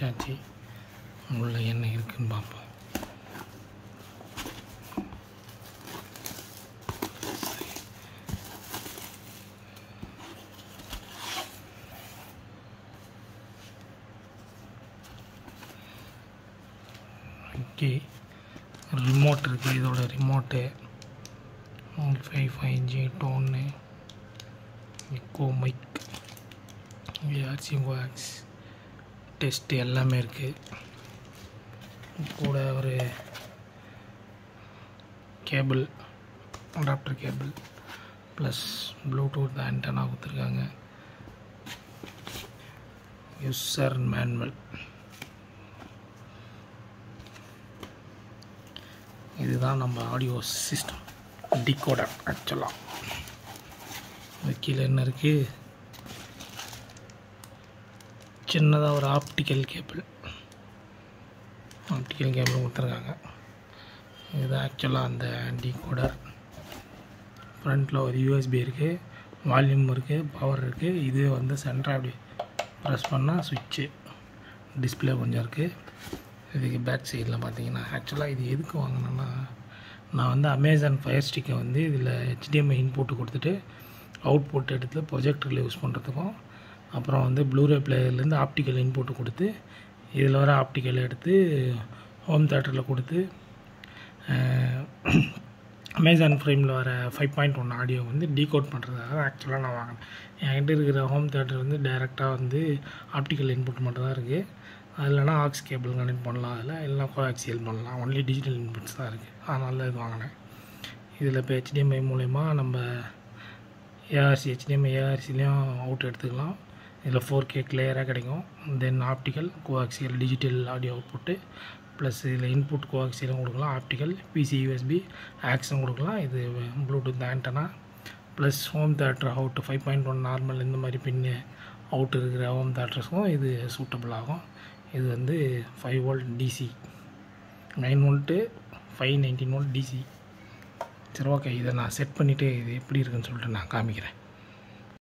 வச்சாச்சு உள்ள என்ன இருக்குன்னு பார்ப்போம் ஓகே ரிமோட் இருக்குது இதோட ரிமோட்டு ஃபைவ் ஃபைவ் ஜி டோன்னு echo mic ARC wax test எல்லாமே இருக்குது கூட ஒரு cable adapter cable plus Bluetooth antenna கொடுத்துருக்காங்க யூசர் மேனுவல் இதுதான் நம்ம ஆடியோ சிஸ்டம் டிகோடர் ஆக்சுவலாக அது கீழே என்ன இருக்குது சின்னதாக ஒரு ஆப்டிக்கல் கேபிள் ஆப்டிக்கல் கேபிள் கொடுத்துருக்காங்க இது ஆக்சுவலாக அந்த டிகோடர் ஃப்ரண்ட்டில் ஒரு யூஎஸ்பி இருக்குது வால்யூம் இருக்குது பவர் இருக்குது இது வந்து சென்டராக அப்படி ப்ரெஸ் பண்ணால் சுவிட்சு டிஸ்பிளே கொஞ்சம் இருக்குது இதுக்கு பேக் சைடில் பார்த்தீங்கன்னா ஆக்சுவலாக இது எதுக்கு வாங்கினேன்னா நான் வந்து அமேசான் ஃபயர் ஸ்டிக்கை வந்து இதில் ஹெச்டிஎம்ஐ இன்புட்டு கொடுத்துட்டு அவுட்புட் எடுத்து ப்ரொஜெக்டரில் யூஸ் பண்ணுறதுக்கும் அப்புறம் வந்து ப்ளூரே பிளேயர்லேருந்து ஆப்டிக்கல் இன்புட்டு கொடுத்து இதில் வர ஆப்டிக்கல் எடுத்து ஹோம் தேட்டரில் கொடுத்து அமேசான் ஃப்ரேமில் வர ஃபைவ் பாயிண்ட் ஒன் ஆடியோ வந்து டீகோட் பண்ணுறதுக்காக ஆக்சுவலாக நான் வாங்கினேன் என்கிட்ட இருக்கிற ஹோம் தேட்டர் வந்து டைரெக்டாக வந்து ஆப்டிக்கல் இன்புட் மட்டும் தான் இருக்குது அதில்னா ஆக்ஸ் கேபிள் கனெக்ட் பண்ணலாம் அதில் இல்லைனா கோஆக்சியல் பண்ணலாம் ஒன்லி டிஜிட்டல் இன்புட்ஸ் தான் இருக்குது அதனால இது வாங்கினேன் இதில் இப்போ ஹெச்டிஎம்ஐ மூலயமா நம்ம ஏஆர்சி ஹெச்டிஎம்ஐ ஏஆர்சிலையும் அவுட் எடுத்துக்கலாம் இதில் ஃபோர் கே கிளியராக கிடைக்கும் then optical coaxial digital audio output plus இதில் இன்புட் கோஆக்சியலும் கொடுக்கலாம் ஆப்டிக்கல் பிசி யூஎஸ்பி ஆக்ஸும் கொடுக்கலாம் இது Bluetooth antenna plus home theatre out five point one normal இந்த மாதிரி பின்னு அவுட் இருக்கிற ஹோம் தேட்டர்ஸுக்கும் இது சூட்டபிள் ஆகும் இது வந்து five volt DC nine volt five nineteen volt DC சரி ஓகே இதை நான் செட் பண்ணிவிட்டு இது எப்படி இருக்குன்னு சொல்லிட்டு நான் காமிக்கிறேன்